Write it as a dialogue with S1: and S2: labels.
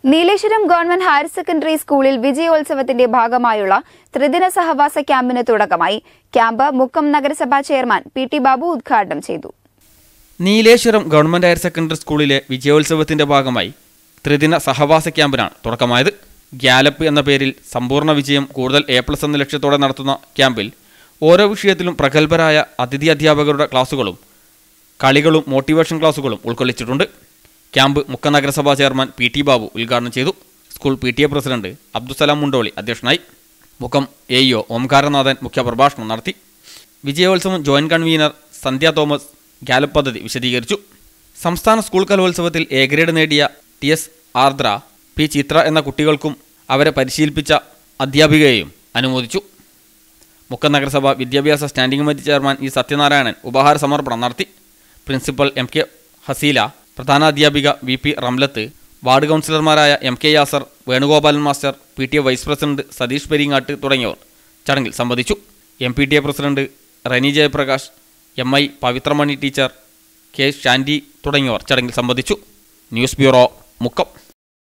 S1: Nileshwaram government higher secondary സ്കൂളിൽ വിജയോത്സവത്തിന്റെ ഭാഗമായുള്ള ത്രിദിന സഹവാസ ക്യാമ്പിന് തുടക്കമായി ക്യാമ്പ് മുക്കം നഗരസഭാ ചെയർമാൻ പി ടി ബാബു ഉദ്ഘാടനം ചെയ്തു
S2: നീലേശ്വരം ഗവൺമെന്റ് ഹയർ സെക്കൻഡറി സ്കൂളിലെ വിജയോത്സവത്തിന്റെ ഭാഗമായി ത്രിദിന സഹവാസ ക്യാമ്പിനാണ് തുടക്കമായത് ഗ്യാലപ്പ് എന്ന പേരിൽ സമ്പൂർണ്ണ വിജയം കൂടുതൽ എ പ്ലസ് എന്ന ലക്ഷ്യത്തോടെ നടത്തുന്ന ക്യാമ്പിൽ ഓരോ വിഷയത്തിലും പ്രഗത്ഭരായ അതിഥി അധ്യാപകരുടെ ക്ലാസുകളും കളികളും മോട്ടിവേഷൻ ക്ലാസുകളും ഉൾക്കൊള്ളിച്ചിട്ടുണ്ട് ക്യാമ്പ് മുക്ക നഗരസഭാ ചെയർമാൻ പി ടി ബാബു ഉദ്ഘാടനം ചെയ്തു school P T A president Abdussalam Mundoli അധ്യക്ഷനായി മുക്കം എ ഇഒ ഓംകാരനാഥൻ മുഖ്യപ്രഭാഷണം നടത്തി വിജയോത്സവം ജോയിന്റ് കൺവീനർ സന്ധ്യ തോമസ് ഗാലപ്പ് പദ്ധതി വിശദീകരിച്ചു സംസ്ഥാന സ്കൂൾ കലോത്സവത്തിൽ എ ഗ്രേഡ് നേടിയ T S Ardra P Chithra എന്ന കുട്ടികൾക്കും അവരെ പരിശീലിപ്പിച്ച അധ്യാപികയെയും അനുമോദിച്ചു മുക്കം നഗരസഭ വിദ്യാഭ്യാസ standing committee chairman E Sathyanarayanan ഉപഹാര സമർപ്പണം നടത്തി പ്രിൻസിപ്പൽ എം കെ ഹസീല പ്രധാനാധ്യാപിക വി പി റംലത്ത് വാർഡ് കൗൺസിലർമാരായ M K Yasar Venugopalan master P T A vice president Satheesh Peringat തുടങ്ങിയവർ ചടങ്ങിൽ സംബന്ധിച്ചു M P T A president Rani Jayaprakash M I Pavithramani teacher K Shanthi തുടങ്ങിയവർ ചടങ്ങിൽ സംബന്ധിച്ചു ന്യൂസ് ബ്യൂറോ മുക്കം